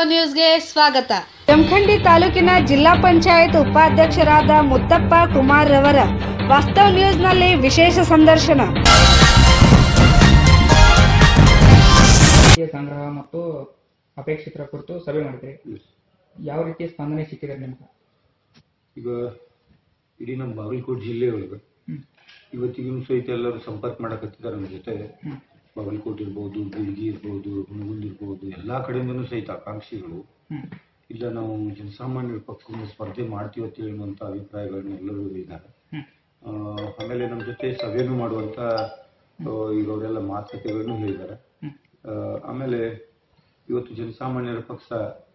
ನ್ಯೂಸ್ಗೆ ಸ್ವಾಗತ ಜಮಖಂಡಿ ತಾಲೂಕಿನ ಜಿಲ್ಲಾ ಪಂಚಾಯತ್ ಉಪಾಧ್ಯಕ್ಷರಾದ ಮುತ್ತಪ್ಪ ಕುಮಾರ್ ರವರ ವಾಸ್ತವ್ ನ್ಯೂಸ್ನಲ್ಲಿ ವಿಶೇಷ ಸಂದರ್ಶನ ರಾಜಕೀಯ ಸಂಗ್ರಹ ಮತ್ತು ಅಪೇಕ್ಷಿತರ ಕುರಿತು ಸಭೆ ಮಾಡಿದ್ರಿ ಯಾವ ರೀತಿಯ ಸ್ಪಂದನೆ ಸಿಕ್ಕಿದೆ ನಿಮ್ಗೆ ಈಗ ಇಡೀ ನಮ್ಮ ಬಾಗಲಕೋಟೆ ಜಿಲ್ಲೆಯೊಳಗೆ ಇವತ್ತಿಗೂ ಸಹಿತ ಎಲ್ಲರೂ ಸಂಪರ್ಕ ಮಾಡಕತ್ತಿದ್ದಾರೆ ನಮ್ಮ ಜೊತೆ ಬಾಗಲಕೋಟೆ ಇರ್ಬೋದು ಬೀಳ್ಗಿ ಇರ್ಬೋದು ಹುಣಗುಂದ್ ಇರ್ಬೋದು ಎಲ್ಲಾ ಕಡೆಯಿಂದನೂ ಸಹಿತ ಆಕಾಂಕ್ಷಿಗಳು ಇಲ್ಲ ನಾವು ಜನಸಾಮಾನ್ಯರ ಪಕ್ಷದಿಂದ ಸ್ಪರ್ಧೆ ಮಾಡ್ತೀವಿ ಅಂತ ಹೇಳುವಂತ ಅಭಿಪ್ರಾಯಗಳನ್ನ ಎಲ್ಲರೂ ಇದ್ದಾರೆ ಆ, ಆಮೇಲೆ ನಮ್ಮ ಜೊತೆ ಸಭೆನೂ ಮಾಡುವಂತ ಆ, ಈಗ ಅವರೆಲ್ಲ ಮಾತುಕತೆಗಳನ್ನು ಹೇಳಿದ್ದಾರೆ ಆ, ಆಮೇಲೆ ಇವತ್ತು ಜನಸಾಮಾನ್ಯರ ಪಕ್ಷ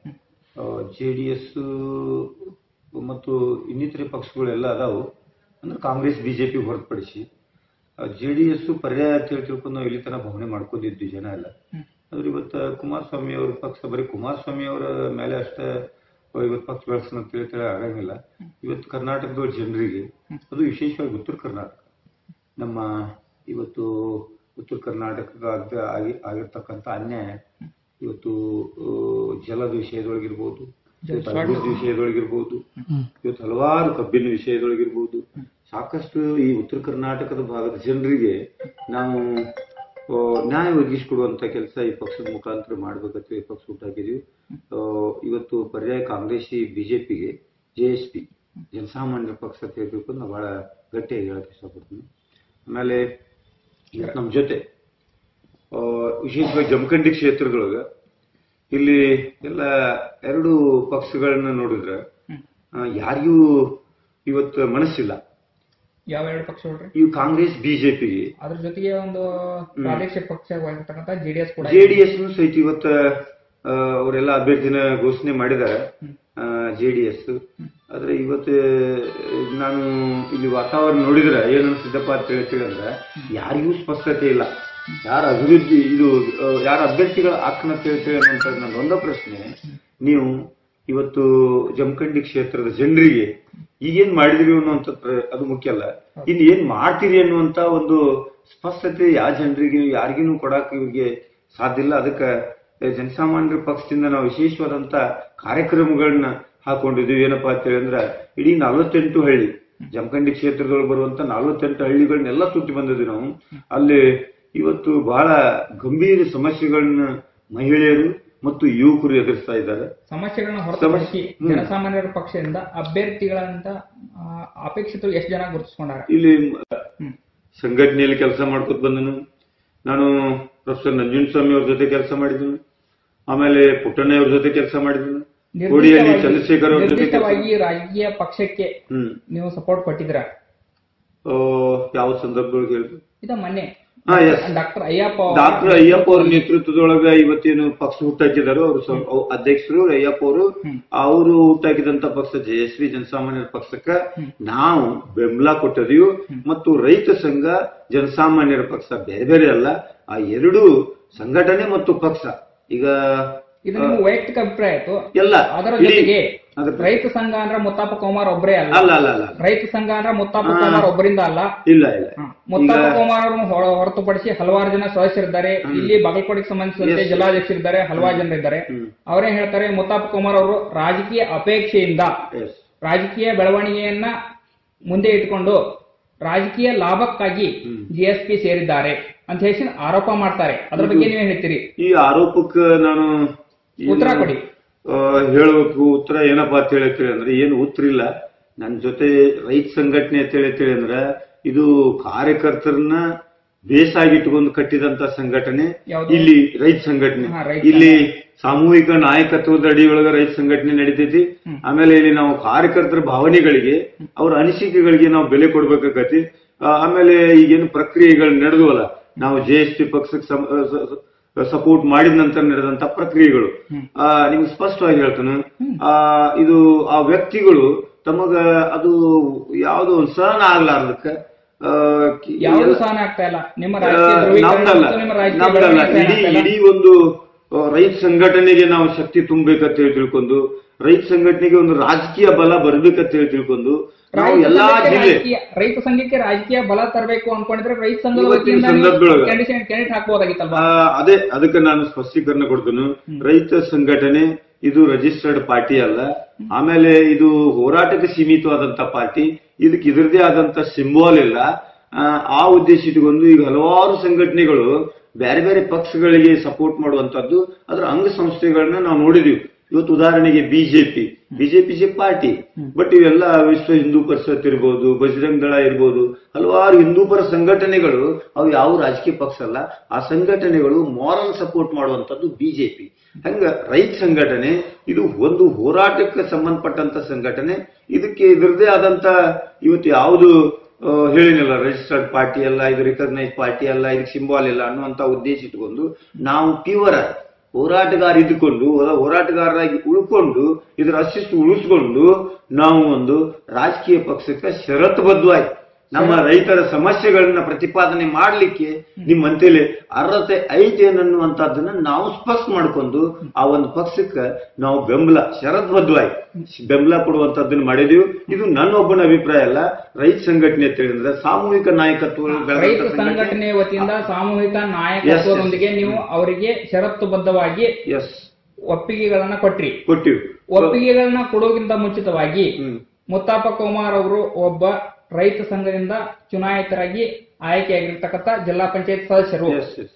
ಜೆ ಡಿ ಎಸ್ ಮತ್ತು ಇನ್ನಿತರೆ ಪಕ್ಷಗಳೆಲ್ಲ ಅದಾವು ಅಂದ್ರೆ ಕಾಂಗ್ರೆಸ್ ಬಿಜೆಪಿ ಹೊರತುಪಡಿಸಿ ಜೆ ಡಿ ಎಸ್ ಪರ್ಯಾಯ ಅಂತ ಹೇಳಿ ತಿಳ್ಕೊಂಡು ನಾವು ಇಲ್ಲಿ ತನಕ ಭಾವನೆ ಮಾಡ್ಕೊಂಡಿದ್ವಿ ಜನ ಎಲ್ಲ ಆದ್ರೆ ಇವತ್ತು ಕುಮಾರಸ್ವಾಮಿ ಅವ್ರ ಪಕ್ಷ ಬರೀ ಕುಮಾರಸ್ವಾಮಿ ಅವರ ಮೇಲೆ ಅಷ್ಟೇ ಇವತ್ತು ಪಕ್ಷ ಬೆಳೆಸೋಣ ಅಂತ ಹೇಳ್ತಾರೆ ಆಗಂಗಿಲ್ಲ ಇವತ್ತು ಕರ್ನಾಟಕದ ಜನರಿಗೆ ಅದು ವಿಶೇಷವಾಗಿ ಉತ್ತರ ಕರ್ನಾಟಕ ನಮ್ಮ ಇವತ್ತು ಉತ್ತರ ಕರ್ನಾಟಕದ ಆಗ- ಆಗಿ ಆಗಿರ್ತಕ್ಕಂಥ ಅನ್ಯಾಯ ಇವತ್ತು ಆ, ಜಲದ ವಿಷಯದೊಳಗಿರ್ಬೋದು ಇವತ್ತು ಅಭಿವೃದ್ಧಿ ವಿಷಯದೊಳಗಿರ್ಬೋದು ಇವತ್ತು ಹಲವಾರು ಕಬ್ಬಿನ ವಿಷಯದೊಳಗಿರ್ಬೋದು ಸಾಕಷ್ಟು ಈ ಉತ್ತರ ಕರ್ನಾಟಕದ ಭಾಗದ ಜನರಿಗೆ ನಾವು ಆ, ನ್ಯಾಯ ಒದಗಿಸಿಕೊಡುವಂತ ಕೆಲಸ ಈ ಪಕ್ಷದ ಮುಖಾಂತರ ಮಾಡ್ಬೇಕಂತ ಈ ಪಕ್ಷ ಹುಟ್ಟಾಕಿದೀವಿ ಆ, ಇವತ್ತು ಪರ್ಯಾಯ ಕಾಂಗ್ರೆಸ್ಸಿ ಬಿಜೆಪಿಗೆ ಜೆ ಎಸ್ ಪಿ ಜನಸಾಮಾನ್ಯರ ಪಕ್ಷ ಅಂತ ಹೇಳ್ಬೇಕು ನಾವು ಬಹಳ ಗಟ್ಟಿಯಾಗಿ ಹೇಳಕ್ ಇಷ್ಟಪಡ್ತೀನಿ ಆಮೇಲೆ ಇವತ್ತು ನಮ್ಮ ಜೊತೆ ಆ, ವಿಶೇಷವಾಗಿ ಜಮಖಂಡಿ ಕ್ಷೇತ್ರದೊಳಗ ಇಲ್ಲಿ ಎಲ್ಲ ಎರಡು ಪಕ್ಷಗಳನ್ನ ನೋಡಿದ್ರೆ ಆ, ಯಾರಿಗೂ ಇವತ್ತು ಮನಸ್ಸಿಲ್ಲ ಯಾವ ಎರಡು ಪಕ್ಷ ನೋಡ್ರಿ ಇವು ಕಾಂಗ್ರೆಸ್ ಬಿಜೆಪಿಗೆ ಅದ್ರ ಜೊತೆಗೆ ಒಂದು ಪ್ರಾದೇಶಿಕ ಪಕ್ಷವಾಗಿರ್ತಕ್ಕಂಥ ಜೆಡಿಎಸ್ ಕೂಡ ಜೆ ಡಿ ಎಸ್ ಸಹಿತ ಇವತ್ತ ಆ, ಅವರೆಲ್ಲ ಅಭ್ಯರ್ಥಿನ ಘೋಷಣೆ ಮಾಡಿದ್ದಾರೆ ಜೆ ಡಿ ಎಸ್ ಆದ್ರೆ ಇವತ್ತು ನಾನು ಇಲ್ಲಿ ವಾತಾವರಣ ನೋಡಿದ್ರೆ ಏನ್ ಅನ್ಸಿದ್ದಪ್ಪ ಅಂತ ಹೇಳ್ತೀವಿ ಅಂದ್ರೆ ಯಾರಿಗೂ ಸ್ಪಷ್ಟತೆ ಇಲ್ಲ ಯಾರ ಅಭಿವೃದ್ಧಿ ಇದು ಆ, ಯಾರ ಅಭ್ಯರ್ಥಿಗಳ ಹಾಕ್ನ ಅಂತ ಹೇಳ್ತೀವಿ ಅನ್ನೋಂಥ ನನ್ನ ಒಂದ ಪ್ರಶ್ನೆ ನೀವು ಇವತ್ತು ಜಮಖಂಡಿ ಕ್ಷೇತ್ರದ ಜನರಿಗೆ ಈಗೇನ್ ಮಾಡಿದ್ರಿ ಅನ್ನುವಂಥ ಪ್ರ- ಅದು ಮುಖ್ಯ ಅಲ್ಲ ಇನ್ ಏನ್ ಮಾಡ್ತೀರಿ ಅನ್ನುವಂತ ಒಂದು ಸ್ಪಷ್ಟತೆ ಯಾವ ಜನರಿಗೆ ಯಾರಿಗೂ ಕೊಡಾಕ ಇವ್ರಿಗೆ ಸಾಧ್ಯ ಇಲ್ಲ ಅದಕ್ಕೆ ಜನಸಾಮಾನ್ಯರ ಪಕ್ಷದಿಂದ ನಾವು ವಿಶೇಷವಾದಂತ ಕಾರ್ಯಕ್ರಮಗಳನ್ನ ಹಾಕೊಂಡಿದ್ದೀವಿ ಏನಪ್ಪಾ ಅಂತ ಹೇಳಿದ್ರೆ ಇಡೀ ನಲವತ್ತೆಂಟು ಹಳ್ಳಿ ಜಮಖಂಡಿ ಕ್ಷೇತ್ರದೊಳಗೆ ಬರುವಂತ ನಲವತ್ತೆಂಟು ಹಳ್ಳಿಗಳನ್ನೆಲ್ಲ ಸುತ್ತಿ ಬಂದಿದ್ವಿ ನಾವು ಅಲ್ಲಿ ಇವತ್ತು ಬಹಳ ಗಂಭೀರ ಸಮಸ್ಯೆಗಳನ್ನ ಮಹಿಳೆಯರು ಮತ್ತು ಯುವಕರು ಎದುರಿಸ್ತಾ ಇದ್ದಾರೆ ಸಮಸ್ಯೆಗಳನ್ನ ಹೊರತುಪಡಿಸಿ ಹ್ಮ್. ಜನಸಾಮಾನ್ಯರ ಪಕ್ಷದಿಂದ ಅಭ್ಯರ್ಥಿಗಳಂತ ಆ, ಅಪೇಕ್ಷಿತರು ಎಷ್ಟು ಜನ ಗುರುತಿಸ್ಕೊಂಡಾರ ಇಲ್ಲಿ ಹ್ಮ್. ಸಂಘಟನೆಯಲ್ಲಿ ಕೆಲಸ ಮಾಡ್ಕೊತ ಬಂದನು ನಾನು ಪ್ರೊಫೆಸರ್ ನಂಜುಂಡಸ್ವಾಮಿ ಅವ್ರ ಜೊತೆ ಕೆಲಸ ಮಾಡಿದನು ಆಮೇಲೆ ಪುಟ್ಟಣ್ಣ ಅವ್ರ ಜೊತೆ ಕೆಲಸ ಮಾಡಿದನು ಕೋಡಿಯಲ್ಲಿ ಚಂದ್ರಶೇಖರ್ ಅವ್ರ ಜೊತೆ ಕೆಲ್ಸ- ನಿರ್ದಿಷ್ಟವಾಗಿ ರಾಜಕೀಯ ಪಕ್ಷಕ್ಕೆ ಹ್ಮ್ ನೀವು ಸಪೋರ್ಟ್ ಕೊಟ್ಟಿದ್ರ ಆ, ಯಾವ ಸಂದರ್ಭದೊಳಗೆ ಹೇಳಿ ಇದ ಮೊನ್ನೆ ಹಾ ಎಸ್ ಡಾಕ್ಟರ್ ಅಯ್ಯಪ್ಪ ಅವರ- ಡಾಕ್ಟರ್ ಅಯ್ಯಪ್ಪ ಅವ್ರ ನೇತೃತ್ವದೊಳಗ ಇವತ್ತೇನು ಪಕ್ಷ ಹುಟ್ಟಾಕಿದಾರೋ ಅವರು ಅಧ್ಯಕ್ಷರು ಅಯ್ಯಪ್ಪ ಅವರು ಅವರು ಹುಟ್ಟಾಕಿದಂತ ಪಕ್ಷ ಜಯಶ್ರೀ ಜನಸಾಮಾನ್ಯರ ಪಕ್ಷಕ್ಕ ನಾವು ಬೆಂಬಲ ಕೊಟ್ಟಿದೀವಿ ಮತ್ತು ರೈತ ಸಂಘ ಜನಸಾಮಾನ್ಯರ ಪಕ್ಷ ಬೇರೆ ಬೇರೆ ಅಲ್ಲ ಆ ಎರಡು ಸಂಘಟನೆ ಮತ್ತು ಪಕ್ಷ ಈಗ ಇದು ನಿಮ್ಮ ವೈಯಕ್ತಿಕ ಅಭಿಪ್ರಾಯ ಆಯ್ತು ಎಲ್ಲ ಅದರ ಇಡೀ- ಜೊತೆಗೆ ಅದ್ರ- ರೈತ ಸಂಘ ಅಂದ್ರೆ ಮುತ್ತಾಪ ಕುಮಾರ್ ಒಬ್ಬರೇ ಅಲ್ಲ ಅಲ್ಲ ಅಲ್ಲ ಅಲ್ಲ ರೈತ ಸಂಘ ಅಂದ್ರೆ ಮುತ್ತಾಪ ಕುಮಾರ್ ಒಬ್ಬರಿಂದ ಅಲ್ಲ ಇಲ್ಲ ಇಲ್ಲ ಹ. ಮುತ್ತಾಪ ಕುಮಾರ್ ಅವರನ್ನು ಹೊರ- ಹೊರತುಪಡಿಸಿ ಹಲವಾರು ಜನ ಸದಸ್ಯರಿದ್ದಾರೆ ಇಲ್ಲಿ ಬಾಗಲಕೋಟೆಗೆ ಸಂಬಂಧಿಸಿದಂತೆ ಜಿಲ್ಲಾಧ್ಯಕ್ಷರಿದ್ದಾರೆ ಹಲವಾರು ಜನರಿದ್ದಾರೆ ಅವರೇ ಹೇಳ್ತಾರೆ ಮುತ್ತಾಪ ಕುಮಾರ್ ಅವರು ರಾಜಕೀಯ ಅಪೇಕ್ಷೆಯಿಂದ ಎಸ್ ರಾಜಕೀಯ ಬೆಳವಣಿಗೆಯನ್ನ ಮುಂದೆ ಇಟ್ಕೊಂಡು ರಾಜಕೀಯ ಲಾಭಕ್ಕಾಗಿ ಜಿಎಸ್ಪಿ ಸೇರಿದ್ದಾರೆ ಅಂತ ಹೇಳಿ ಆರೋಪ ಮಾಡ್ತಾರೆ ಅದ್ರ ಬಗ್ಗೆ ನೀವೇ ಹೇಳ್ತೀರಿ ಈ ಆರೋಪಕ್ಕೆ ನಾನು ಏನು, ಉತ್ತರ ಕೊಡಿ. ಆ, ಹೇಳ್ಬೇಕು ಉತ್ತರ ಏನಪ್ಪಾ ಅಂತ ಹೇಳ್ತೀರಿ ಅಂದ್ರೆ ಏನು ಉತ್ತರ ಇಲ್ಲ ನನ್ನ ಜೊತೆ ರೈತ ಸಂಘಟನೆ ಅಂತ ಹೇಳ್ತೀರಿ ಅಂದ್ರೆ ಇದು ಕಾರ್ಯಕರ್ತರನ್ನ ಬೇಸಾಗಿಟ್ಕೊಂಡು ಕಟ್ಟಿದಂತ ಸಂಘಟನೆ ಯಾವ್ದು? ಇಲ್ಲಿ ರೈತ ಸಂಘಟನೆ ಹಾ, ರೈತ ಇಲ್ಲಿ ಸಾಮೂಹಿಕ ನಾಯಕತ್ವದ ಅಡಿಯೊಳಗ ರೈತ ಸಂಘಟನೆ ನಡೀತೈತಿ ಆಮೇಲೆ ಇಲ್ಲಿ ನಾವು ಕಾರ್ಯಕರ್ತರ ಭಾವನೆಗಳಿಗೆ ಅವರ ಅನಿಸಿಕೆಗಳಿಗೆ ನಾವು ಬೆಲೆ ಕೊಡ್ಬೇಕಾಗತಿ ಆ, ಆಮೇಲೆ ಈಗೇನು ಪ್ರಕ್ರಿಯೆಗಳು ನಡೆದುವಲ್ಲ ನಾವು ಜೆ ಎಸ್ ಟಿ ಪಕ್ಷಕ್ಕೆ ಸಪೋರ್ಟ್ ಮಾಡಿದ ನಂತರ ನಡೆದಂತ ಪ್ರಕ್ರಿಯೆಗಳು ಆ, ನಿಮ್ಗೆ ಸ್ಪಷ್ಟವಾಗಿ ಹೇಳ್ತಾನೆ ಆ ಇದು ಆ ವ್ಯಕ್ತಿಗಳು ತಮಗ ಅದು ಯಾವ್ದೋ ಒಂದು ಸಹನ ಆಗ್ಲಾರ್ದಕ್ಕ ಆ, ಕಿ- ಯಾವುದು ಸಹನ ಆಗ್ತಾ ಇಲ್ಲ ನಿಮ್ಮ ರಾಜಕೀಯ ಆ, ಧ್ರುವೀಕರಣ ನಮ್ದಲ್ಲ ಮತ್ತು ನಿಮ್ಮ ರಾಜಕೀಯ ನಮ್ದಲ್ಲ ಬೆಳವಣಿಗೆ ಇಡೀ ಸಹನ ಆಗ್ತಾ ಇಡೀ ಇಲ್ಲ. ಒಂದು ಆ, ರೈತ ಸಂಘಟನೆಗೆ ನಾವು ಶಕ್ತಿ ತುಂಬಬೇಕಂತ ಹೇಳಿ ತಿಳ್ಕೊಂಡು ರೈತ ಸಂಘಟನೆಗೆ ಒಂದು ರಾಜಕೀಯ ಬಲ ಬರ್ಬೇಕಂತ ಹೇಳಿ ತಿಳ್ಕೊಂಡು ನಾವು ರೈತ ಎಲ್ಲಾ ಸಂಘಕ್ಕೆ ಜಿಲ್ಲೆ ರಾಜಕೀಯ- ರೈತ ಸಂಘಕ್ಕೆ ರಾಜಕೀಯ ಬಲ ತರಬೇಕು ಅನ್ಕೊಂಡಿದ್ರೆ ರೈತ ಸಂಘದ ಇವತ್ತಿನ ವತಿಯಿಂದ ಸಂದರ್ಭದೊಳಗ. ಕ್ಯಾಂಡಿಡೇಟ್ ಕ್ಯಾಂಡಿಡೇಟ್ ಹಾಕ್ಬೋದಾಗಿತ್ತಲ್ವಾ ಆ, ಅದೇ ಅದಕ್ಕೆ ನಾನು ಸ್ಪಷ್ಟೀಕರಣ ಕೊಡ್ತೇನೆ ರೈತ ಸಂಘಟನೆ ಇದು ರಿಜಿಸ್ಟರ್ಡ್ ಪಾರ್ಟಿ ಅಲ್ಲ ಆಮೇಲೆ ಇದು ಹೋರಾಟಕ್ಕೆ ಸೀಮಿತವಾದಂತ ಪಾರ್ಟಿ ಇದಕ್ಕೆ ಇದರದೇ ಆದಂತ ಸಿಂಬಾಲ್ ಇಲ್ಲ ಆ, ಆ ಉದ್ದೇಶ ಇಟ್ಕೊಂಡು ಈಗ ಹಲವಾರು ಸಂಘಟನೆಗಳು ಬೇರೆ ಬೇರೆ ಪಕ್ಷಗಳಿಗೆ ಸಪೋರ್ಟ್ ಮಾಡುವಂತದ್ದು ಅದರ ಅಂಗಸಂಸ್ಥೆಗಳನ್ನ ನಾವು ನೋಡಿದೀವಿ ಇವತ್ತು ಉದಾಹರಣೆಗೆ BJP BJP J party but Vishwa ವಿಶ್ವ ಹಿಂದೂ ಪರಿಷತ್ ಇರ್ಬೋದು ಬಜರಂಗ್ ದಳ ಇರ್ಬೋದು ಹಲವಾರು ಹಿಂದೂಪರ ಸಂಘಟನೆಗಳು ಅವು ಯಾವ ರಾಜಕೀಯ ಪಕ್ಷ ಅಲ್ಲ ಆ ಸಂಘಟನೆಗಳು ಮಾರಲ್ ಸಪೋರ್ಟ್ ಮಾಡುವಂತದ್ದು ಬಿಜೆಪಿ ಹಂಗ ರೈತ ಸಂಘಟನೆ ಇದು ಒಂದು ಹೋರಾಟಕ್ಕೆ ಸಂಬಂಧಪಟ್ಟಂತ ಸಂಘಟನೆ ಇದಕ್ಕೆ ಇದರದೇ ಆದಂತ ಇವತ್ತು ಯಾವುದು ಆ, ಹೇಳಿನಲ್ಲ ರಿಜಿಸ್ಟರ್ಡ್ ಪಾರ್ಟಿ ಅಲ್ಲ ಇದು ರಿಕಗ್ನೈಸ್ ಪಾರ್ಟಿ ಅಲ್ಲ ಇದಕ್ಕೆ ಸಿಂಬಾಲ್ ಇಲ್ಲ ಅನ್ನುವಂತ ಉದ್ದೇಶ ಇಟ್ಕೊಂಡು ನಾವು ಪ್ಯೂರ್ ಆಗಿ ಹೋರಾಟಗಾರ ಇದ್ದುಕೊಂಡು ಹೊರ- ಹೋರಾಟಗಾರರಾಗಿ ಉಳ್ಕೊಂಡು ಇದರ ಅಸ್ತಿತ್ವ ಉಳಿಸ್ಕೊಂಡು ನಾವು ಒಂದು ರಾಜಕೀಯ ಪಕ್ಷಕ್ಕೆ ಷರತ್ತುಬದ್ಧವಾಗಿ ನಮ್ಮ ರೈತರ ಸಮಸ್ಯೆಗಳನ್ನ ಪ್ರತಿಪಾದನೆ ಮಾಡ್ಲಿಕ್ಕೆ ನಿಮ್ಮ ಅಂತೇಳಿ ಅರ್ಹತೆ ಐತೆ ಅನ್ನುವಂತದ್ದನ್ನ ನಾವು ಸ್ಪಷ್ಟ ಮಾಡ್ಕೊಂಡು ಆ ಒಂದು ಪಕ್ಷಕ್ಕೆ ನಾವು ಬೆಂಬಲ ಷರತ್ಬದ್ಧವಾಗಿ ಬೆಂಬಲ ಕೊಡುವಂತದ್ದನ್ನ ಮಾಡಿದೀವಿ ಇದು ನನ್ನ ಒಬ್ಬನ ಅಭಿಪ್ರಾಯ ಅಲ್ಲ ರೈತ ಸಂಘಟನೆ ಅಂತ ಹೇಳಿದ್ರೆ ಸಾಮೂಹಿಕ ನಾಯಕತ್ವ ಬೆಳೆದಂತ ರೈತ ಸಂಘಟನೆ. ಸಂಘಟನೆ ವತಿಯಿಂದ ಸಾಮೂಹಿಕ ನಾಯಕತ್ವದೊಂದಿಗೆ ನೀವು ಅವರಿಗೆ ಷರತ್ತುಬದ್ಧವಾಗಿ ಎಸ್ ಒಪ್ಪಿಗೆಗಳನ್ನ ಕೊಟ್ರಿ ಕೊಟ್ಟಿವಿ ಒಪ್ಪಿಗೆಗಳನ್ನ ಕೊಡೋಕ್ಕಿಂತ ಮುಂಚಿತವಾಗಿ ಹ್ಮ್ ಮುತ್ತಾಪ ಕುಮಾರ್ ಅವರು ಒಬ್ಬ ರೈತ ಸಂಘದಿಂದ ಚುನಾಯಿತರಾಗಿ ಆಯ್ಕೆಯಾಗಿರ್ತಕ್ಕಂಥ ಜಿಲ್ಲಾ ಪಂಚಾಯತ್ ಸದಸ್ಯರು ಎಸ್ ಎಸ್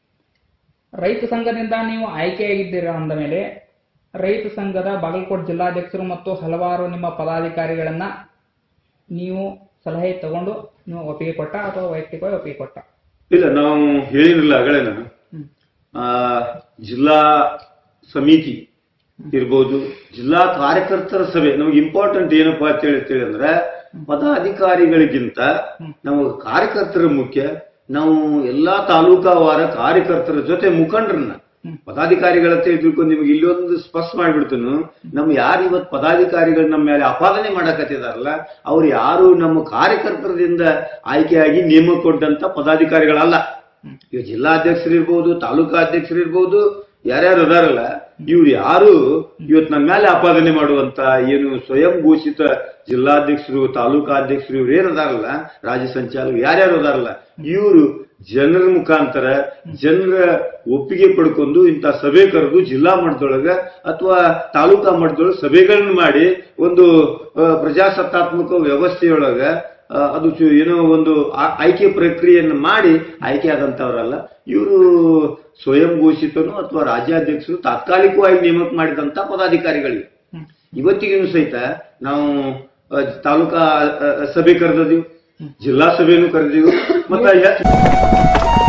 ರೈತ ಸಂಘದಿಂದ ನೀವು ಆಯ್ಕೆಯಾಗಿದ್ದೀರಾ ಅಂದ ಮೇಲೆ ರೈತ ಸಂಘದ ಬಾಗಲಕೋಟೆ ಜಿಲ್ಲಾಧ್ಯಕ್ಷರು ಮತ್ತು ಹಲವಾರು ನಿಮ್ಮ ಪದಾಧಿಕಾರಿಗಳನ್ನ ನೀವು ಸಲಹೆ ತಗೊಂಡು ನೀವು ಒಪ್ಪಿಗೆ ಕೊಟ್ಟ ಅಥವಾ ವೈಯಕ್ತಿಕವಾಗಿ ಒಪ್ಪಿಗೆ ಕೊಟ್ಟ ಇಲ್ಲ ನಾವು ಹೇಳಿರಲಿಲ್ಲ ಅಗಳೇನ ಆ, ಜಿಲ್ಲಾ ಸಮಿತಿ ಇರ್ಬೋದು ಜಿಲ್ಲಾ ಕಾರ್ಯಕರ್ತರ ಸಭೆ ನಮಗೆ ಇಂಪಾರ್ಟೆಂಟ್ ಏನಪ್ಪಾ ಅಂತ ಹೇಳಿ ಹೇಳಿ ಅಂದ್ರೆ ಪದಾಧಿಕಾರಿಗಳಿಗಿಂತ ನಮಗೆ ಕಾರ್ಯಕರ್ತರ ಮುಖ್ಯ ನಾವು ಎಲ್ಲಾ ತಾಲೂಕಾವಾರ ಕಾರ್ಯಕರ್ತರ ಜೊತೆ ಮುಖಂಡರನ್ನ ಪದಾಧಿಕಾರಿಗಳ ಅಂತ ಹೇಳಿ ತಿಳ್ಕೊಂಡು ನಿಮಗೆ ಇಲ್ಲೊಂದು ಸ್ಪಷ್ಟ ಮಾಡ್ಬಿಡ್ತನು ನಮ್ ಯಾರು ಇವತ್ತು ಪದಾಧಿಕಾರಿಗಳು ನಮ್ಮ ಮೇಲೆ ಅಪಾದನೆ ಮಾಡಕತ್ತಿದಾರಲ್ಲ ಅವ್ರು ಯಾರು ನಮ್ಮ ಕಾರ್ಯಕರ್ತರದಿಂದ ಆಯ್ಕೆಯಾಗಿ ನೇಮಕೊಂಡಂತ ಪದಾಧಿಕಾರಿಗಳಲ್ಲ ಈಗ ಜಿಲ್ಲಾಧ್ಯಕ್ಷರಿರ್ಬೋದು ತಾಲೂಕಾ ಅಧ್ಯಕ್ಷರಿರ್ಬೋದು ಯಾರ್ಯಾರು ಅದಾರಲ್ಲ ಇವ್ರು ಯಾರು ಇವತ್ತು ನನ್ನ ಮೇಲೆ ಆಪಾದನೆ ಮಾಡುವಂತ ಏನು ಸ್ವಯಂ ಘೋಷಿತ ಜಿಲ್ಲಾಧ್ಯಕ್ಷರು ತಾಲೂಕಾ ಅಧ್ಯಕ್ಷರು ಇವ್ರು ಏನ್ ಅದಾರಲ್ಲ ರಾಜ್ಯ ಸಂಚಾಲಕರು ಯಾರ್ಯಾರು ಅದಾರಲ್ಲ ಇವರು ಜನರ ಮುಖಾಂತರ ಜನರ ಒಪ್ಪಿಗೆ ಪಡ್ಕೊಂಡು ಇಂಥ ಸಭೆ ಕರೆದು ಜಿಲ್ಲಾ ಮಟ್ಟದೊಳಗ ಅಥವಾ ತಾಲೂಕಾ ಮಟ್ಟದೊಳಗೆ ಸಭೆಗಳನ್ನ ಮಾಡಿ ಒಂದು ಆ, ಪ್ರಜಾಸತ್ತಾತ್ಮಕ ವ್ಯವಸ್ಥೆಯೊಳಗ ಆ, ಅದು ಚು- ಏನೋ ಒಂದು ಆ- ಆಯ್ಕೆ ಪ್ರಕ್ರಿಯೆಯನ್ನು ಮಾಡಿ ಆಯ್ಕೆ ಆದಂತವರಲ್ಲ ಇವರು ಸ್ವಯಂ ಘೋಷಿತನು ಅಥವಾ ರಾಜ್ಯಾಧ್ಯಕ್ಷರು ತಾತ್ಕಾಲಿಕವಾಗಿ ನೇಮಕ ಮಾಡಿದಂತ ಪದಾಧಿಕಾರಿಗಳಿವೆ ಇವತ್ತಿಗೂ ಸಹಿತ ನಾವು ಆ, ತಾಲೂಕಾ ಆ, ಆ, ಸಭೆ ಕರೆದಿದ್ದೀವಿ ಜಿಲ್ಲಾ ಸಭೆನೂ ಕರೆದಿವಿ ಮತ್ತೆ